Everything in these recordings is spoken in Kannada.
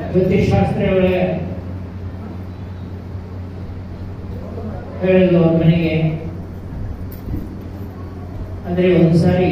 ಜ್ಯೋತಿಷಾಸ್ತ್ರ ಒಳಗೆ ಹೇಳಿದ್ರು ಅವ್ರ ಮನೆಗೆ ಅಂದ್ರೆ ಒಂದ್ಸಾರಿ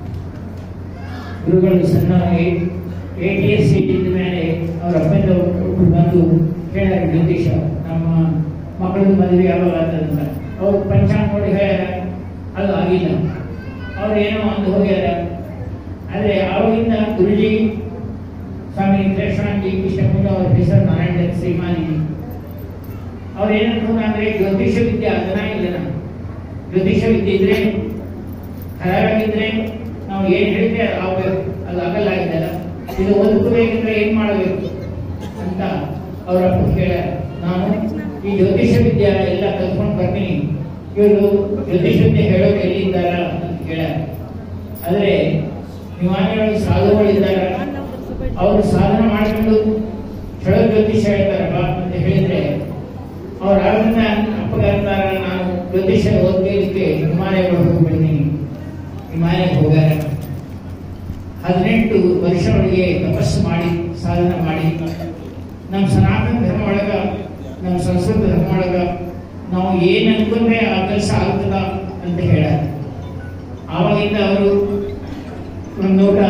ಗುರುಗಳು ಸಣ್ಣ ಎ ಟಿ ಎಸ್ ಸೀಟ್ ಇದ್ದ ಮೇಲೆ ಅವ್ರ ಅಪ್ಪಂದ ಒಬ್ರು ಬಂದು ಹೇಳ್ಯಾರ ಜ್ಯೋತಿಷ ನಮ್ಮ ಮಕ್ಕಳದ್ದು ಮದುವೆ ಯಾವಾಗ ಆಗ್ತದಂತ ಅವ್ರು ಪಂಚಾಂಗ ನೋಡಿ ಹೇಳ್ಯಾರ ಅದು ಆಗಿಲ್ಲ ಅವ್ರು ಏನೋ ಅಂದು ಹೋಗ್ಯಾರ ಆದರೆ ಆವಾಗಿಂದ ಗುರುಜಿ ಸ್ವಾಮಿ ಕೃಷ್ಣಾಂಜಿ ಕೃಷ್ಣಕುಂಡ ಅವ್ರ ಹೆಸರು ನಾರಾಯಣ ಶ್ರೀಮಾನಿ ಅವ್ರು ಏನಂತ ಅಂದ್ರೆ ಜ್ಯೋತಿಷ ವಿದ್ಯೆ ಅದನ್ನ ಇಲ್ಲ ಜ್ಯೋತಿಷ ವಿದ್ಯೆ ಇದ್ರೆ ಖರಾಗಿದ್ರೆ ನಾವು ಏನ್ ಹೇಳಿದ್ರೆ ಅದು ಆಗ್ಬೇಕು ಅದು ಆಗಲ್ಲ ಇದೆಲ್ಲ ಇದು ಓದ್ಕೋಬೇಕಿದ್ರೆ ಏನ್ ಮಾಡಬೇಕು ಅಂತ ಅವರ ಅಪ್ಪ ಕೇಳ್ಯಾರ ನಾನು ಈ ಜ್ಯೋತಿಷ ವಿದ್ಯೆ ಎಲ್ಲ ಕಲ್ತ್ಕೊಂಡು ಬರ್ತೀನಿ ಇವರು ಜ್ಯೋತಿಷ ವಿದ್ಯೆ ಹೇಳೋಕೆ ಎಲ್ಲಿದ್ದಾರ ಅಂತ ಕೇಳ್ಯಾರ ಆದ್ರೆ ನಿವಾನಿಗಳು ಸಾಧುಗಳಿದ್ದಾರೆ ಅವರು ಸಾಧನೆ ಮಾಡ್ಕೊಂಡು ಚಳೋ ಜ್ಯೋತಿಷ ಹೇಳ್ತಾರಪ್ಪ ಅಂತ ಹೇಳಿದ್ರೆ ಅವ್ರ ಆಗಿಂದ ಅಪ್ಪಗಾರ ನಾನು ಜ್ಯೋತಿಷ ಓದ್ಲಿಕ್ಕೆ ಹಿಮಾಲಯಗಳು ಹೋಗ್ಬಿಡ್ತೀನಿ ಹಿಮಾಲಯ ಹೋಗ್ಯಾರ ಹದಿನೆಂಟು ವರ್ಷಗಳಿಗೆ ತಪಸ್ಸು ಮಾಡಿ ಸಾಧನೆ ಮಾಡಿ ನಮ್ಮ ಸನಾತನ ಧರ್ಮ ಒಳಗ ನಮ್ಮ ಸಂಸ್ಕೃತ ಧರ್ಮ ಒಳಗ ನಾವು ಏನ್ ಅನ್ಕೊಂಡ್ರೆ ಆ ಕೆಲಸ ಆಗ್ತದ ಅಂತ ಹೇಳ ಆವಾಗಿಂದ ಅವರು ಒಂದು ನೋಟ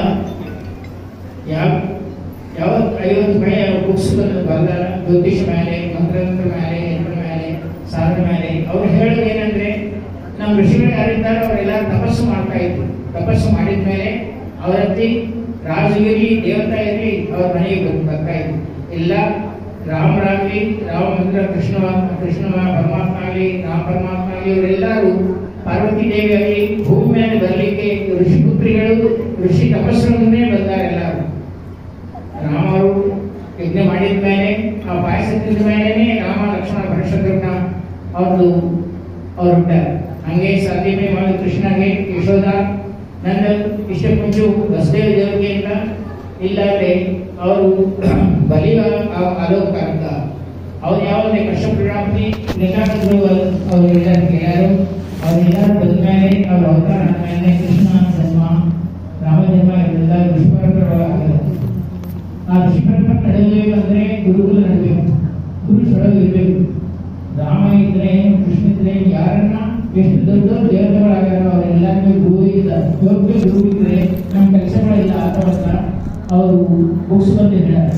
ಯಾವ ಯಾವ ಐವತ್ತು ರೂಪಾಯಿ ಬುಕ್ಸ್ ಬರ್ದಾರ ಜ್ಯೋತಿಷ ಮೇಲೆ ಮಂತ್ರತಂತ್ರ ಮೇಲೆ ಯಂತ್ರ ಮೇಲೆ ಸಾಧನೆ ಮೇಲೆ ಅವ್ರು ಹೇಳೋದು ಏನಂದ್ರೆ ನಮ್ಮ ಋಷಿಗಳು ಯಾರಿದ್ದಾರೆ ಅವರೆಲ್ಲ ತಪಸ್ಸು ಮಾಡ್ತಾ ಇದ್ರು ತಪಸ್ಸು ಮಾಡಿದ ಮೇಲೆ ಅವರತ್ತಿ ರಾಜಗಿರಿ ದೇವತಾ ಇರಲಿ ಅವ್ರ ಮನೆಗೆ ಬಂದು ಬರ್ತಾ ಇದ್ರು ಎಲ್ಲ ರಾಮರಾಗ್ಲಿ ರಾಮಚಂದ್ರ ಕೃಷ್ಣ ಕೃಷ್ಣ ಪರಮಾತ್ಮ ಆಗಲಿ ರಾಮ ಪರಮಾತ್ಮ ಆಗಲಿ ಇವರೆಲ್ಲರೂ ಪಾರ್ವತಿ ದೇವಿ ಆಗಲಿ ಭೂಮಿ ಮೇಲೆ ಬರಲಿಕ್ಕೆ ಋಷಿ ಪುತ್ರಿಗಳು ಋಷಿ ತಪಸ್ಸನ್ನೇ ಬಂದಾರೆ ಎಲ್ಲರೂ ರಾಮರು ಯಜ್ಞ ಮಾಡಿದ ಮೇಲೆ ಆ ಪಾಯಸ ತಿಂದ ಮೇಲೆ ರಾಮ ಲಕ್ಷ್ಮಣ ಭರತಶತ್ರುಘ್ನ ಅವ್ರದ್ದು ಅವ್ರು ಹುಟ್ಟಾರ ಹಂಗೆ ಸಾಧ್ಯಮೇ ಮಾಡಿ ಕೃಷ್ಣಗೆ ಯಶೋಧ ನನ್ನ ಇಷ್ಟ ಮುಂಚು ವಸುದೇವ ದೇವರಿಗೆ ಅಂತ ಇಲ್ಲಾಂದ್ರೆ ಅವರು ಬಲಿಯ ಅಲೋಕ ಅಂತ ಅವ್ರು ಯಾವುದೇ ಕಷ್ಟ ಪ್ರಣಾಮಿ ನಿಕಾಟಗಳು ಅವ್ರು ಎಲ್ಲರೂ ಕೇಳ್ಯಾರು ಅವ್ರೆಲ್ಲರೂ ಬಂದ್ಮೇಲೆ ಅವ್ರ ಅವತಾರ ಆದ್ಮೇಲೆ ಕೃಷ್ಣ ಜನ್ಮ ರಾಮ ಜನ್ಮ ಇವೆಲ್ಲ ಋಷಿಪರಂಪರೆ ಆ ಋಷಿಪರಂಪರೆ ನಡೆಯಬೇಕು ಅಂದ್ರೆ ಗುರುಗಳು ನಡಬೇಕು ಗುರು ಸೊಳಗೆ ಇರಬೇಕು ರಾಮ ಇದ್ರೆ ಕೃಷ್ಣ ಇದ್ರೆ ಯಾರನ್ನ ಎಷ್ಟು ದೊಡ್ಡ ದೊಡ್ಡ ದೇವತೆಗಳಾಗ್ಯಾರ ಅವರೆಲ್ಲರಿಗೂ ಗುರು ಇಲ್ಲ ಯೋಗ್ಯ ಗುರು ಇದ್ರೆ ನಮ್ಮ ಕೆಲಸಗಳೆಲ್ಲ ಆಗ್ತಾವಲ್ಲ ಅವರು ಬುಕ್ಸ್ ಬಂದಿದ್ದಾರೆ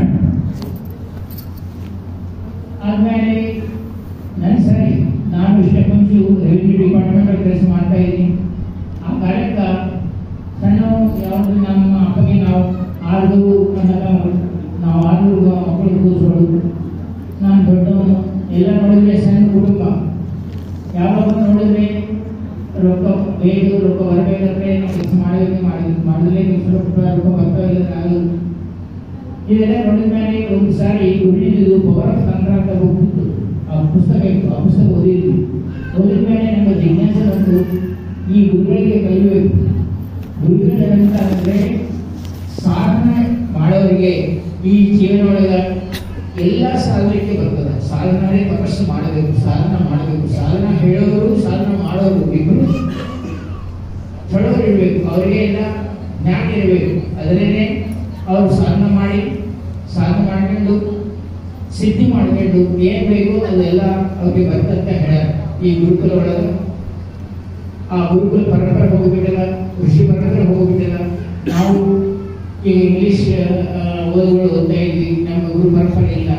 ಆದ್ಮೇಲೆ ನನ್ನ ಸರಿ ನಾನು ಇಷ್ಟೇ ಮುಂಚೆ ರೆವಿನ್ಯೂ ಡಿಪಾರ್ಟ್ಮೆಂಟ್ ಕೆಲಸ ಮಾಡ್ತಾ ಇದ್ದೀನಿ ಆ ಕಾಲಕ್ಕೆ ಸಣ್ಣ ಯಾವುದು ನಮ್ಮ ಅಪ್ಪಗೆ ನಾವು ಆರು ಅನ್ನಕ ನಾವು ಆರು ಮಕ್ಕಳು ಕೂರಿಸೋದು ನಾನು ದೊಡ್ಡವನು ಎಲ್ಲ ನೋಡಿದ್ರೆ ಸಣ್ಣ ಕುಟುಂಬ ಯಾವಾಗ ನೋಡಿದ್ರೆ ರೊಕ್ಕ ಬೇಕು ರೊಕ್ಕ ಬರಬೇಕಾದ್ರೆ ನಾವು ಕೆಲಸ ಮಾಡಬೇಕು ಮಾಡಿ ಮಾಡಲೇ ಕೆಲಸ ರೊಕ್ಕ ರೊಕ್ಕ ಬರ್ತಾ ಇಲ್ಲ ಆಗಲ್ಲ ಇದೆಲ್ಲ ನೋಡಿದ ಮೇಲೆ ಒಂದು ಸಾರಿ ಗುರುಜಿದು ಪವರ್ ಆಫ್ ತಂತ್ರ ಅಂತ ಹೋಗ್ಬಿಟ್ಟು ಆ ಪುಸ್ತಕ ಇತ್ತು ಆ ಪುಸ್ತಕ ಓದಿದ್ವಿ ಓದಿದ ಮೇಲೆ ನಮಗೆ ಜಿಜ್ಞಾಸೆ ಬಂತು ಈ ಗುರುಗಳಿಗೆ ಕಲಿಬೇಕು ಗುರುಗಳಂತ ಅಂದ್ರೆ ಸಾಧನೆ ಮಾಡೋರಿಗೆ ಈ ಜೀವನ ಒಳಗ ಎಲ್ಲ ಸಾಧನೆಗೆ ಬರ್ತದೆ ಸಾಧನೆ ತಪಸ್ಸು ಮಾಡಬೇಕು ಸಾಧನ ಮಾಡಬೇಕು ಸಾಧನ ಹೇಳೋರು ಸಾಧನ ಮಾಡೋರು ಇಬ್ಬರು ಚಳೋರು ಇರಬೇಕು ಅವರಿಗೆ ಎಲ್ಲ ಜ್ಞಾನ ಇರಬೇಕು ಅದರೇನೆ ಅವರು ಸಾಧನೆ ಮಾಡಿ ಸಾಧನೆ ಮಾಡ್ಕೊಂಡು ಸಿದ್ಧಿ ಮಾಡ್ಕೊಂಡು ಏನ್ ಬೇಕು ಅದೆಲ್ಲ ಅವ್ರಿಗೆ ಬರ್ತಂತ ಹೇಳ್ಯಾರ ಈ ಗುರುಕುಲ ಒಳಗ ಆ ಗುರುಕುಲ ಪರಂಪರೆ ಹೋಗ್ಬಿಟ್ಟಿಲ್ಲ ಋಷಿ ಪರಂಪರೆ ಹೋಗ್ಬಿಟ್ಟಿಲ್ಲ ನಾವು ಈ ಇಂಗ್ಲಿಷ್ ಓದುಗಳು ಓದ್ತಾ ಇದ್ವಿ ನಮ್ಮ ಗುರು ಪರಂಪರೆ ಇಲ್ಲ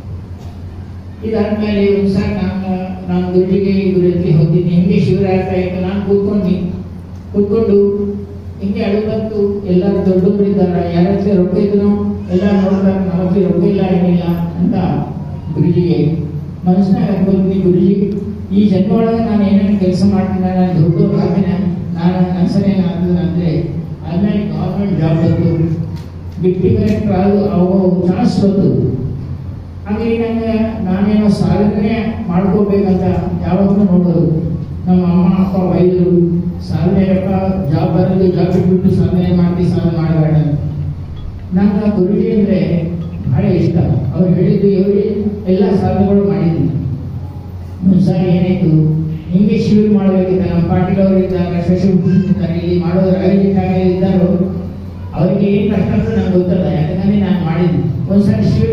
ಇದಾದ್ಮೇಲೆ ಒಂದ್ಸಲ ನಾನು ನಾನು ಗುರುಜಿಗೆ ಗುರುಜಿ ಹೋಗಿದ್ದೀನಿ ಹಿಂಗೆ ಶಿವರಾತ್ರಿ ಆಯ್ತು ನಾನು ಕೂತ್ಕೊಂಡು ಕೂತ್ಕೊಂಡು ಹಿಂಗೆ ಅಳು ಬಂತು ಎಲ್ಲರೂ ದೊಡ್ಡವರು ಇದ್ದಾರೆ ಯಾರ ಹತ್ರ ರೊಕ್ಕ ಇದ್ರು ಎಲ್ಲ ನೋಡ್ತಾರೆ ನಮ್ಮ ಹತ್ರ ರೊಕ್ಕ ಇಲ್ಲ ಏನಿಲ್ಲ ಅಂತ ಗುರುಜಿಗೆ ಮನಸ್ಸಿನಾಗ ಅನ್ಕೊಂತೀನಿ ಗುರುಜಿ ಈ ಜನ್ಮ ಒಳಗೆ ನಾನು ಏನೇನು ಕೆಲಸ ಮಾಡ್ತೀನಿ ನಾನು ದೊಡ್ಡ ಆಗಿನ ನಾನು ಅನ್ಸನೆ ಏನಾಗ್ತದೆ ಅಂದ್ರೆ ಆದ್ಮೇಲೆ ಗೌರ್ಮೆಂಟ್ ಜಾಬ್ ಬಂತು ಡಿಪ್ಟಿ ಕಲೆಕ್ಟರ್ ಅದು ಅವು ಚಾನ್ಸ್ ಬಂತು ಹಾಗೆ ನಂಗೆ ನಾನೇನೋ ಸಾಧನೆ ಮಾಡ್ಕೋಬೇಕಂತ ಯಾವಾಗಲೂ ನೋಡೋದು ನಮ್ಮ ಅಮ್ಮ ಅಪ್ಪ ಬೈದರು ಸಾಧನೆಯಪ್ಪ ಜಾಬ್ ಬರೋದು ಜಾಬ್ ಬಿಟ್ಬಿಟ್ಟು ಸಾಧನೆ ಮಾಡಿ ಸಾಧನೆ ಮಾಡಬೇಡ ನಂಗೆ ಗುರುಜಿ ಅಂದರೆ ಬಹಳ ಇಷ್ಟ ಅವ್ರು ಹೇಳಿದ್ದು ಇವ್ರಿ ಎಲ್ಲ ಸಾಧನೆಗಳು ಮಾಡಿದ್ದೀನಿ ಒಂದ್ಸಾರಿ ಏನಾಯ್ತು ಹಿಂಗೆ ಶಿಬಿರ ಮಾಡಬೇಕಿದ್ದ ನಮ್ಮ ಪಾಟೀಲ್ ಇದ್ದಾಗ ಶಶಿಭೂಷಣ್ ಇದ್ದಾರೆ ಇಲ್ಲಿ ಮಾಡೋರು ರಾಜಕೀಯ ಇದ್ದಾರೋ ಅವರಿಗೆ ಏನು ಕಷ್ಟ ಅಂತ ನಂಗೆ ಗೊತ್ತಲ್ಲ ಯಾಕಂದ್ರೆ ನಾನು ಮಾಡಿದ್ದೀನಿ ಒಂದ್ಸಾರಿ ಶಿಬಿರ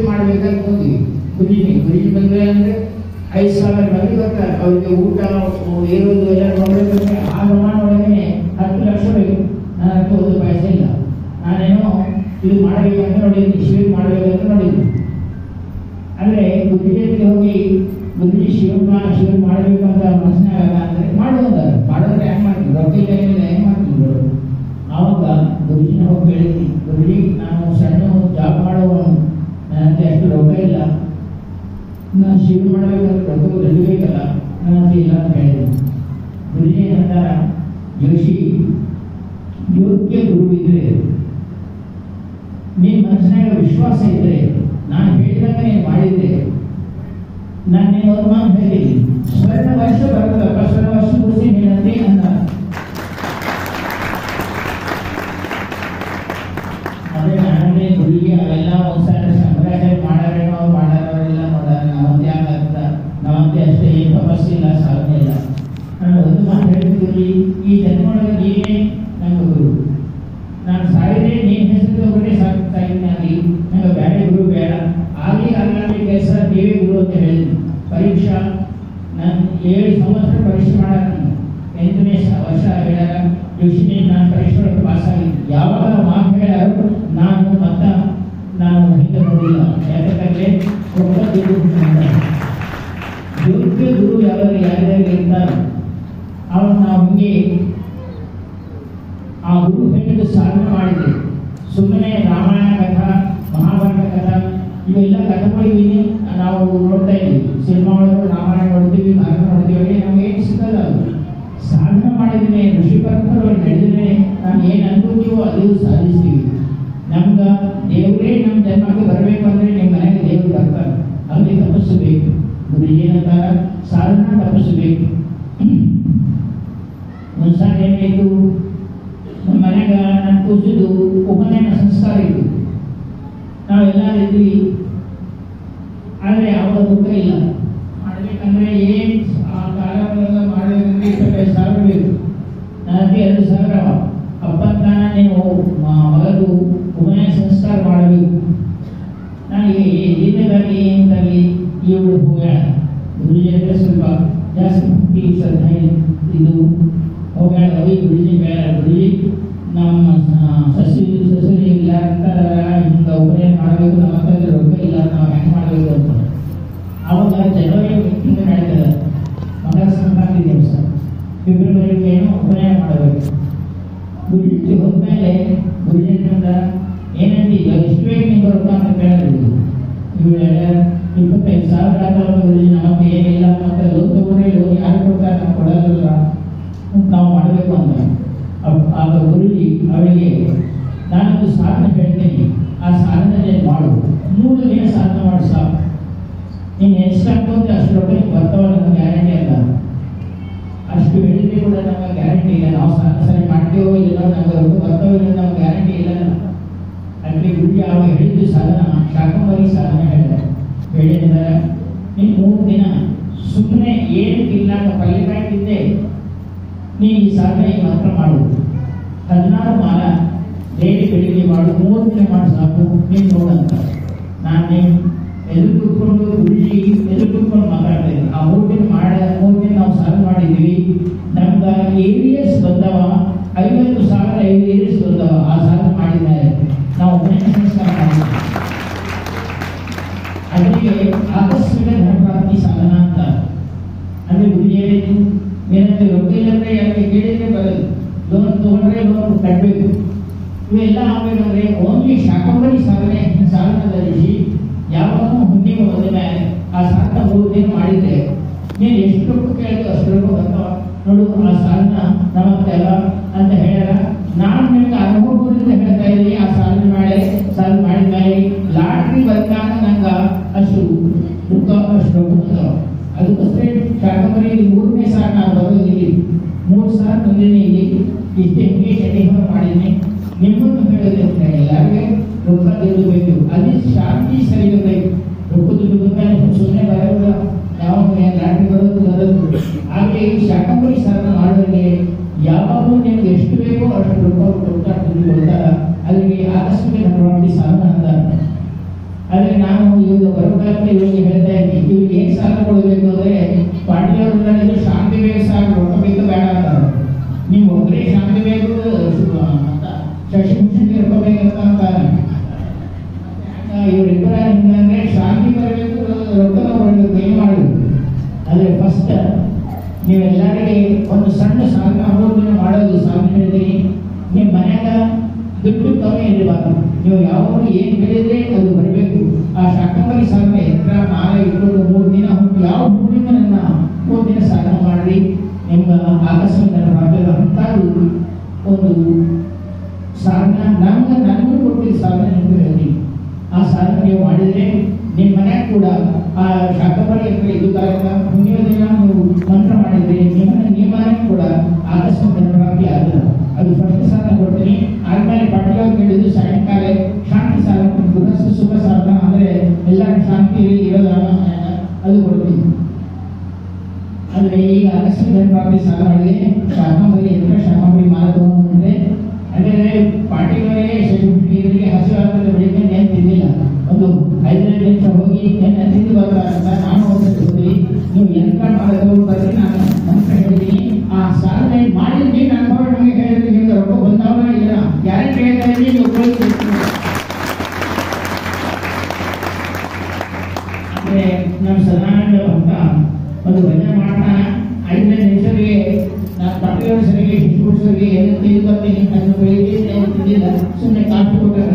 ಗುರುಜಿನಿ ಗುರುಜಿ ಬಂದ್ರೆ ಅಂದ್ರೆ ಐದು ಸಾವಿರ ಮಂದಿ ಬರ್ತಾರೆ ಅವ್ರಿಗೆ ಊಟ ಏರೋದು ಎಲ್ಲ ನೋಡ್ಬೇಕಂದ್ರೆ ಆ ಪ್ರಮಾಣ ಒಳಗೆ ಹತ್ತು ಲಕ್ಷ ಬೇಕು ನನ್ನ ಹತ್ರ ಒಂದು ಪೈಸೆ ಇಲ್ಲ ನಾನೇನೋ ಇದು ಮಾಡಬೇಕಂತ ನೋಡಿದ್ದೀನಿ ಶಿಬಿರ ಮಾಡಬೇಕಂತ ನೋಡಿದ್ದೀನಿ ಅಂದ್ರೆ ಗುರುಜಿಗೆ ಹೋಗಿ ಗುರುಜಿ ಶಿವನ ಶಿವ ಮಾಡಬೇಕಂತ ಮನಸ್ಸಿನಾಗ ಅಂದ್ರೆ ಮಾಡುವಂತಾರೆ ಮಾಡಿದ್ರೆ ಹೆಂಗ್ ಮಾಡ್ತೀವಿ ರೊಕ್ಕ ಇಲ್ಲ ಏನಿಲ್ಲ ಹೆಂಗ್ ಮಾಡ್ತೀವಿ ಆವಾಗ ಗುರುಜಿನ ಹೋಗಿ ಹೇಳಿದ್ನಿ ಗುರುಜಿ ನಾನು ಸಣ್ಣ ಜಾಬ್ ಮಾಡುವವನು ನನ್ನ ಹತ್ರ ಅಷ್ಟು ರೊಕ್ಕ ಇಲ್ಲ ನಾನು ಶಿವ ಮಾಡಬೇಕಂದ್ರೆ ರೊಕ್ಕ ಗೆಲ್ಲಬೇಕಲ್ಲ ನನ್ನ ಹತ್ರ ಇಲ್ಲ ಅಂತ ಹೇಳಿದ್ನಿ ಗುರುಜಿ ಏನಂತಾರ ಜೋಶಿ ಯೋಗ್ಯ ಗುರು ಇದ್ರೆ ನಿನ್ನ ಮನಸ್ಸಿನಾಗ ವಿಶ್ವಾಸ ಇದ್ರೆ ನಾನು ಹೇಳಿದಾಗ ನೀನು ಮಾಡಿದ್ರೆ ನಾನು ನಿನ್ನ ಒಂದು ಮಾತು ಹೇಳಿದ್ದೀನಿ ಸ್ವರ್ಣ ವರ್ಷ ಬರ್ತದಪ್ಪ ಸ್ವರ್ಣ ವರ್ಷ ಮುಗಿಸಿ ನೀನಂತೆ ಅಂದ ಅದೇ ನಾನೇ ಗುರುಗೆ ಅವೆಲ್ಲ ಒಂದ್ಸಲ ಶಂಕರಾಚಾರ್ಯ ಮಾಡಾರೇನೋ ಅವ್ರು ಮಾಡಾರವರೆಲ್ಲ ನೋಡಾರ ನಾವಂತೆ ಆಗತ್ತ ನಾವಂತೆ ಅಷ್ಟೇ ಏನು ತಪಸ್ಸಿಲ್ಲ ಸಾಧನೆ ಇಲ್ಲ ನಾನು ಒಂದು ಮಾತು ಹೇಳ್ತಿದ್ರಿ ಈ ಜನ್ಮೊಳಗೆ ನೀನೇ ನನ್ನ ಗುರು ನಾನು ಸಾಯಿದ್ರೆ ನೀನ್ ಹೆಸರು ತಗೊಂಡ್ರೆ ಸಾಕು ಸಾಯಿನಾಗಿ ನಂಗೆ ಬೇರೆ ಗುರು ಬೇಡ ಆಗಲಿ ಆಗಲಿ ಕೆಲಸ ನೀವೇ ಗುರು ಅಂತ ಹೇಳಿದ್ವಿ ಪರೀಕ್ಷಾ ನಾನು ಏಳು ಸಂವತ್ಸರ ಪರೀಕ್ಷೆ ಮಾಡಾರ ನಾನು ಎಂಟನೇ ಸ- ವರ್ಷ ಹೇಳ್ಯಾರ ಯೋಚನೆ ನಾನು ಪರೀಕ್ಷೆ ಒಳಗೆ ಪಾಸ್ ಆಗಿದ್ದೆ ಯಾವಾಗ ಮಾತು ಹೇಳ್ಯಾರೋ ನಾನು ಮತ್ತ ನಾನು ಹಿಂದೆ ನೋಡಿಲ್ಲ ಯಾಕಂದ್ರೆ ರೊಕ್ಕ ದುಡ್ಡು ಅಂತ. ಯೋಗ್ಯ ಗುರು ಯಾವಾಗ ಯಾರ್ಯಾರಿಗೆ ಇರ್ತಾರೋ ಅವನು ನಾವು ಹಿಂಗೆ ಆ ಗುರು ಹೇಳಿದ ಸಾಧನೆ ಮಾಡಿದೆ ಸುಮ್ಮನೆ ರಾಮಾಯಣ ಕಥಾ ಮಹಾಭಾರತ ಕಥಾ ಇವೆಲ್ಲ ಕಥೆಗಳಿವೆ ನಾವು ನೋಡ್ತಾ ಇದ್ದೀವಿ ಸಿನಿಮಾ ಒಳಗೆ ರಾಮಾಯಣ ನೋಡ್ತೀವಿ ಭಾರತ ನೋಡ್ತೀವಿ ನಮ್ಗೆ ಏನು ಸಿಗಲ್ಲ ಅದು ಸಾಧನೆ ಮಾಡಿದ್ರೆ ಋಷಿ ಪರಂಪರೆ ನಡೆದ್ರೆ ನಾವು ಏನು ಅನ್ಕೋತೀವೋ ಅದು ಸಾಧಿಸ್ತೀವಿ ನಮ್ಗೆ ದೇವರೇ ನಮ್ಮ ಜನ್ಮಕ್ಕೆ ಬರಬೇಕು ಅಂದ್ರೆ ನಿಮ್ಮ ಮನೆಗೆ ದೇವರು ಬರ್ತಾರೆ ಅಲ್ಲಿ ತಪಸ್ಸು ಬೇಕು ಗುರು ಏನಂತಾರ ಸಾಧನ ತಪಸ್ಸು ಬೇಕು ಒಂದ್ಸಲ ಏನಾಯ್ತು ನಮ್ಮ ಮನೆಗ ನನ್ನ ಕೂಸಿದ್ದು ಉಪನಯನ ಸಂಸ್ಕಾರ ಇತ್ತು ನಾವೆಲ್ಲ ಇದ್ವಿ ಆದರೆ ಅವರ ದುಃಖ ಇಲ್ಲ ಮಾಡ್ಬೇಕಂದ್ರೆ ಏನ್ ಆ ಕಾಲಗಳೆಲ್ಲ ಮಾಡಬೇಕಂದ್ರೆ ಇಪ್ಪತ್ತೈದು ಸಾವಿರ ಬೇಕು ನನಗೆ ಎರಡು ಸಾವಿರ ಅವ. ಅಪ್ಪಂತ ನೀವು ಮ- ಮಗದು ಉಪನಯನ ಸಂಸ್ಕಾರ ಮಾಡಬೇಕು ನನಗೆ ಇದಕ್ಕಾಗಿ ಏನು ತರಲಿ ಇವಳು ಹೋಗ್ಯಾಳ ಗುರುಜಿ ಅಂದ್ರೆ ಸ್ವಲ್ಪ ಜಾಸ್ತಿ ಭಕ್ತಿ ಶ್ರದ್ಧೆ ಇದು ಹೋಗ್ಯಾಳ ಅವಿ ಗುರುಜಿ ಬೇಡ ಗುರುಜಿ ನಮ್ಮ ಸ- ಸಸಿ ಸಸರಿ ಇಲ್ಲ ಅಂತ ಹಿಂಗ ಉಪನಯನ ಮಾಡಬೇಕು ನಮ್ಮ ಹತ್ರ ರೊಕ್ಕ ಇಲ್ಲ ನಾವು ಹೆಂಗೆ ಮಾಡಬೇಕು ಅಂತ ಅವಾಗ ಜನವರಿ ತಿಂಗಳು ನಡೀತದೆ ಮಕರ ಸಂಕ್ರಾಂತಿ ದಿವಸ ಫೆಬ್ರವರಿಗೆ ಏನೋ ಉಪನಯನ ಮಾಡಬೇಕು ಗುರುಜಿ ಹೋದ್ಮೇಲೆ ಗುರುಜಿ ಅಂತ ಏನಂತ ಈಗ ಎಷ್ಟು ಬೇಕು ನಿಮ್ಗೆ ರೊಕ್ಕ ಅಂತ ಕೇಳಿದ್ರು ಇವಳೆಲ್ಲ ಇಪ್ಪತ್ತೈದು ಸಾವಿರ ಆದವರು ಗುರುಜಿ ನಮಗೆ ಏನಿಲ್ಲ ಮತ್ತೆ ಲೋನ್ ತಗೊಂಡ್ರೆ ಲೋನ್ ಯಾರು ಕೊಡ್ತಾರೆ ನಾವು ಕೊಡೋದಿಲ್ಲ ಅಂತ ನಾವು ಮಾಡಬೇಕು ಅಂತ ಅವ್- ಆಗ ಗುರುಜಿ ಅವಳಿಗೆ ನಾನೊಂದು ಸಾಧನೆ ಹೇಳ್ತೀನಿ ಆ ಸಾಧನೆ ಮಾಡು ಮೂರು ದಿನ ಸಾಧನೆ ಮಾಡಿ ಸಾಕು ನೀನು ಎಷ್ಟು ಹಾಕೋದ್ರೆ ಅಷ್ಟು ರೊಕ್ಕ ನಿಮ್ಗೆ ಬರ್ತಾವ ನಮ್ಗೆ ಗ್ಯಾರಂಟಿ ಅಲ್ಲ ಅಷ್ಟು ಹೇಳಿದ್ರೆ ಕೂಡ ನಮಗೆ ಗ್ಯಾರಂಟಿ ಇಲ್ಲ ನಾವು ಸಾಧನೆ ಸರಿ ಮಾಡ್ತೀವೋ ಇಲ್ಲ ನಮಗೆ ರೊಕ್ಕ ಬರ್ತಾವೋ ಇಲ್ಲ ನಮ್ಗೆ ಗ್ಯಾರಂಟಿ ಇಲ್ಲ ಅಲ್ಲಿ ಗುರುಜಿ ಅವ ಹೇಳಿದ್ದು ಸಾಧನ ಶಾಕಂಬರಿ ಸಾಧನೆ ಹೇಳಿದ ಹೇಳಿದ್ದಾರೆ ನೀನು ಮೂರು ದಿನ ಸುಮ್ಮನೆ ಏನು ಇಲ್ಲ ಪಲ್ಯಕಾಯಿ ತಿಂದೆ ನೀನು ಈ ಸಾಧನೆ ಮಾತ್ರ ಮಾಡು ಹದಿನಾರು ಮಾಲ ಡೈಲಿ ಬೆಳಿಗ್ಗೆ ಮಾಡು ಮೂರು ದಿನ ಮಾಡಿ ಸಾಕು ನೀನು ನೋಡಂತ ನಾನು ನೀವು ಎಲ್ಲಿ ಕೂತ್ಕೊಂಡು ಗುರುಜಿ ಎಲ್ಲಿ ಕೂತ್ಕೊಂಡು ಮಾತಾಡ್ತಾ ಇದ್ದೀನಿ ಆ ಮೂರು ದಿನ ಮಾಡ ಮೂರು ದಿನ ನಾವು ಸಾಧನೆ ಮಾಡಿದ್ವಿ ನಮ್ಗೆ ಏರಿಯಸ್ ಬಂದವ ಐವತ್ತು ಸಾವಿರ ಐದು ಏರಿಯಸ್ ಬಂದವ ಆ ಸಾಧನೆ ಮಾಡಿದ್ದಾರೆ ನಾವು ಉಪನಯನ ಸಂಸ್ಕಾರ ಮಾಡಿದ್ವಿ ಅದಕ್ಕೆ ಆಕಸ್ಮಿಕ ಧನಪ್ರಾಪ್ತಿ ಸಾಧನ ಅಂತ ಅಂದ್ರೆ ಗುರುಜಿ ಹೇಳಿದ್ದು ಏನಂದ್ರೆ ರೊಕ್ಕ ಇಲ್ಲಂದ್ರೆ ಯಾಕೆ ಕೇಳಿದ್ರೆ ಬರಲ್ಲ ಲೋನ್ ತಗೊಂಡ್ರೆ ಲೋನ್ ಕಟ್ಟಬೇಕು ಇವೆಲ್ಲ ಆಗ್ಬೇಕಂದ್ರೆ ಓನ್ಲಿ ಶಾಕಂಬರಿ ಸಾಧನೆ ಸಾಧನದಲ್ಲಿ ಯಾವಾಗ ಹುಣ್ಣಿಮೆ ಬಂದ ಮೇಲೆ ಆ ಸಾಧನ ಮೂರು ದಿನ ಮಾಡಿದ್ರೆ ನೀನು ಎಷ್ಟು ರೊಕ್ಕ ಕೇಳಿದ್ರು ಅಷ್ಟು ರೊಕ್ಕ ಬರ್ತಾವ ನೋಡು ಆ ಸಾಧನ ನಮ್ಮ ಹತ್ರ ಎಲ್ಲ ಅಂತ ಹೇಳ್ಯಾರ ನಾನು ನಿಮ್ಗೆ ಅನುಭವದಿಂದ ಹೇಳ್ತಾ ಇದ್ದೀನಿ ಆ ಸಾಧನೆ ಮಾಡಿ ಸಾಧನೆ ಮಾಡಿದ ಮೇಲೆ ಲಾಟ್ರಿ ಬಂದಾಗ ನಂಗೆ ಅಷ್ಟು ದುಃಖ ಅಷ್ಟು ರೊಕ್ಕ ಬರ್ತಾವ ಅದಕ್ಕೋಸ್ಕರ ಶಾಕಂಬರಿ ಮೂರನೇ ಸಾಲ ನಾನು ಬರೋದು ಇಲ್ಲಿ ಮೂರು ಸಾಲ ಬಂದಿನಿ ಇಲ್ಲಿ ಇಷ್ಟೇ ಹಿಂಗೆ ಚಟಿ ಹೊರ ಮಾಡಿದ್ದೀನಿ ನಿಮ್ಮನ್ನು ಹೇಳೋದು ಅಂತ ಎಲ್ಲರಿಗೆ ರೊಕ್ಕ ದುಡ್ಡು ಬೇಕು ಅಲ್ಲಿ ಶಾಂತಿ ಸರಿ ಬೇಕು ರೊಕ್ಕ ದುಡ್ಡು ಬಂದಾಗ ಸುಮ್ಮನೆ ಬರೋದಿಲ್ಲ ಯಾವ ಲಾಟ್ರಿ ಬರೋದು ಬರೋದು ಹಾಗೆ ಈ ಶಾಕಂಬರಿ ಸಾಲ ಮಾಡೋರಿಗೆ ಯಾವಾಗಲೂ ನಿಮ್ಗೆ ಎಷ್ಟು ಬೇಕೋ ಅಷ್ಟು ರೊಕ್ಕ ರೊಕ್ಕ ದುಡ್ಡು ಕೊಡ್ತಾರ ಅಲ್ಲಿಗೆ ಆಕಸ್ಮಿಕ ಧನವಾಗಿ ಸಾಲ ಅಂತಾರೆ ಆದರೆ ನಾನು ಇವಾಗ ಬರಬೇಕಾದ್ರೆ ಇವಾಗ ಹೇಳ್ತಾ ಇದ್ದೀನಿ ಇವ್ರಿಗೆ ಏನು ಸಾಲ ಕೊಡಬೇಕು ಅಂದರೆ ಪಾಟೀಲ್ ಇದು ಶಾಂತಿ ಬೇಕು ಸಾಲ ರೊಕ್ಕ ಬೇಕು ಬೇಡ ಅಂತಾರೆ ನೀವು ಒಬ್ಬರೇ ಶಾಂತಿ ಬೇಕು ಅಂತ ಶಶಿಭೂಷಣ್ಗೆ ರೊಕ್ಕ ಬೇಕಂತ ಅಂತಾರೆ ಇವರಿಬ್ಬರ ಹಿಂಗಂದ್ರೆ ಶಾಂತಿ ಬರಬೇಕು ರೊಕ್ಕನ ಬರಬೇಕು ಏನು ಮಾಡಬೇಕು ಆದರೆ ಫಸ್ಟ್ ನೀವೆಲ್ಲರಿಗೆ ಒಂದು ಸಣ್ಣ ಸಾಲ ಅಮೌಂಟನ್ನು ಮಾಡೋದು ಸಾಲ ಹೇಳಿದ್ರಿ ನಿಮ್ಮ ಮನ್ಯಾಗ ದುಡ್ಡು ಕಮ್ಮಿ ಇರಬಾರ್ದು ನೀವು ಯಾವಾಗ ಏನು ಬೆಳೆದ್ರೆ ಅದು ಬರಬೇಕು ಆ ಶಾಕಂಬರಿ ಸಾಲ ಎತ್ತರ ಮಾಲ ಇಟ್ಕೊಂಡು ಮೂರು ದಿನ ಹುಟ್ಟು ಯಾವ ಹುಟ್ಟಿನ ನನ್ನ ಮೂರು ದಿನ ಸಾಲ ಮಾಡ್ರಿ ನಿಮ್ಮ ಆಕಸ್ಮಿಕ ರಾಜ್ಯದ ಅಂಥದ್ದು ಒಂದು ಸಾಧನ ನಮ್ಗೆ ನನಗೂ ಕೊಟ್ಟಿದ್ದ ಸಾಧನ ನಿಮ್ಗೆ ಹೇಳ್ತೀನಿ ಆ ಸಾಧನ ನೀವು ಮಾಡಿದ್ರೆ ನಿಮ್ಮ ಮನ್ಯಾಗ ಕೂಡ ಆ ಶಾಕಂಬರಿ ಹತ್ರ ಇದು ಕಾರ್ಯಕ್ರಮ ಮುಂದಿನ ದಿನ ನೀವು ಮಂತ್ರ ಮಾಡಿದ್ರೆ ನಿಮ್ಮ ನಿಮ್ಮ ಮನೆಗೆ ಕೂಡ ಆಕಸ್ಮಿಕ ಪ್ರಾಪ್ತಿ ಆಗಲ್ಲ ಅದು ಫಸ್ಟ್ ಸಾಧನ ಕೊಡ್ತೀನಿ ಆದ್ಮೇಲೆ ಪಟ್ಟಿಗೆ ಕೇಳಿದ್ದು ಸಾಯಂಕಾಲ ಶಾಂತಿ ಸಾಲ ಗೃಹಸ್ಥ ಸುಖ ಸಾಧನ ಅಂದ್ರೆ ಎಲ್ಲರ ಶಾಂತಿ ಇರೋದ ಅದು ಕೊಡ್ತೀನಿ ಆದರೆ ಈಗ ಆಕಸ್ಮಿಕ ಪ್ರಾಪ್ತಿ ಸಾಲ ಮಾಡಿದೆ ಶಾಕಂಬರಿ ಹತ್ರ ಶಾಕಂಬರಿ ಮಾಲ ತಗೊಂಡ್ಬಂದ್ರೆ ಅಂದ್ರೆ ಪಾರ್ಟಿಗಳಿಗೆ ಶರೀರಿಗೆ ಹಸಿವು ಆಗ್ತದೆ ಬೆಳಿಗ್ಗೆ ಏನು ತಿಂದಿಲ್ಲ ಒಂದು ಐದನೇ ನಿಮಿಷ ಹೋಗಿ ಏನು ತಿಂದು ಬರ್ತಾರ ಅಂತ ನಾನು ಒಂದು ಹೋಗಿ ನೀವು ಎಂತ ಮಾಡೋದು ಬರ್ರಿ ನಾನು ಅಂತ ಹೇಳಿದ್ದೀನಿ ಆ ಸಾಧನೆ ಮಾಡಿದ್ವಿ ನನ್ನ ಅನುಭವ ನಮಗೆ ಹೇಳಿದ್ರೆ ನಿಮ್ಗೆ ರೊಕ್ಕ ಬಂದವ ಇಲ್ಲ ಗ್ಯಾರಂಟಿ ಹೇಳ್ತಾ ಇದ್ದೀನಿ ನೀವು ಉಪಯೋಗಿಸ್ಬೇಕು ಅಂದ್ರೆ ನಮ್ಮ ಸದಾನಂದ ಅಂತ ಒಂದು ಭಜನೆ ಮಾಡೋಣ ಐದನೇ ನಿಮಿಷಕ್ಕೆ ನಾನು ಪಟ್ಟಿಯವ್ರ ಸರಿಗೆ ಹಿಟ್ಟು ಸರಿಗೆ ಏನು ತಿಳಿದು ಬರ್ತೀನಿ ನಾನು ಬೆಳಿಗ್ಗೆ ಏನು ತಿಂದಿಲ್ಲ ಸುಮ್ಮನೆ ಕಾಫಿ ಕೊಟ್ಟ